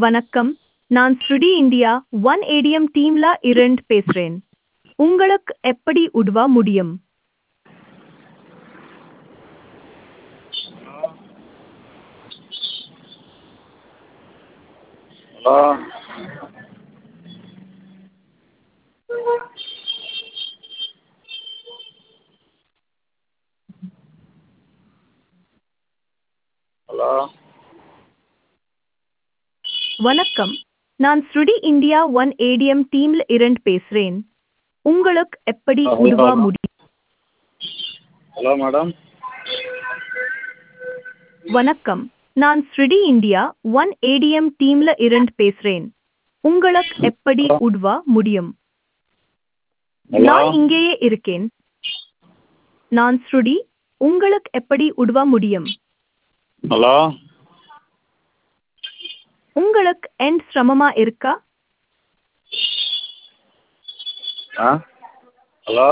வணக்கம் நான் ஸ்ருடி இந்தியா ஒன் ஏடிஎம் டீம்ல இருந்து பேசுறேன் உங்களுக்கு எப்படி உதவ முடியும் ஹலோ ஹலோ வணக்கம் நான் ஸ்ருடி இந்தியா ஒன் ஏடிஎம் டீம்ல இருந்து பேசுறேன் உங்களுக்கு எப்படி ஆ, உதவ ஹலோ. முடியும் ஹலோ மேடம் வணக்கம் நான் ஸ்ருடி இந்தியா ஒன் ஏடிஎம் டீம்ல இருந்து பேசுறேன் உங்களுக்கு எப்படி ஹலோ. உதவ முடியும் ஹலோ நான் இங்கேயே இருக்கேன் நான் ஸ்ருடி உங்களுக்கு எப்படி உதவ முடியும் ஹலோ உங்களுக்கு என் சிரமமா இருக்கா ஆ ஹலோ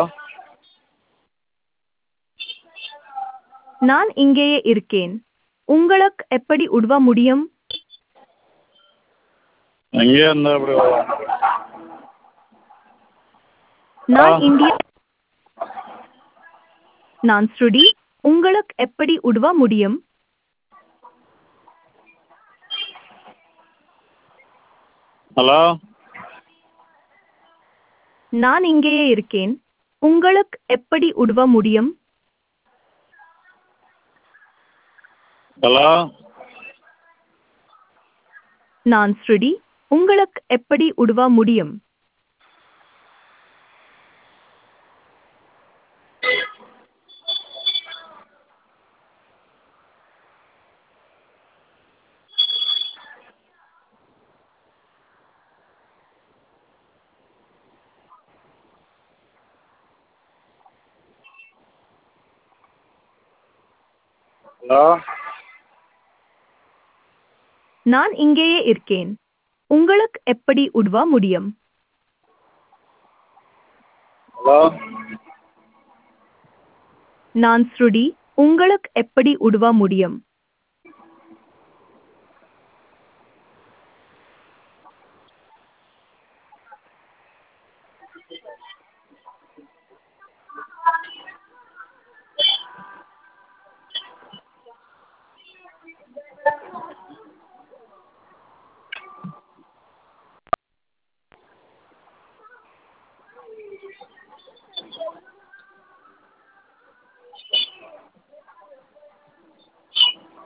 நான் இங்கேயே இருக்கேன் உங்களுக்கு எப்படி உதவ முடியும் எங்கே இருந்தா இப்படி வரும்? நான் ஆ. இந்தியா நான் ஸ்ருடி உங்களுக்கு எப்படி உதவ முடியும் ஹலோ நான் இங்கேயே இருக்கேன் உங்களுக்கு எப்படி உதவ முடியும் ஹலோ நான் ஸ்ருடி உங்களுக்கு எப்படி உதவ முடியும் ஹலோ நான் இங்கேயே இருக்கேன் உங்களுக்கு எப்படி உதவ முடியும் ஹலோ நான் ஸ்ருடி உங்களுக்கு எப்படி உதவ முடியும்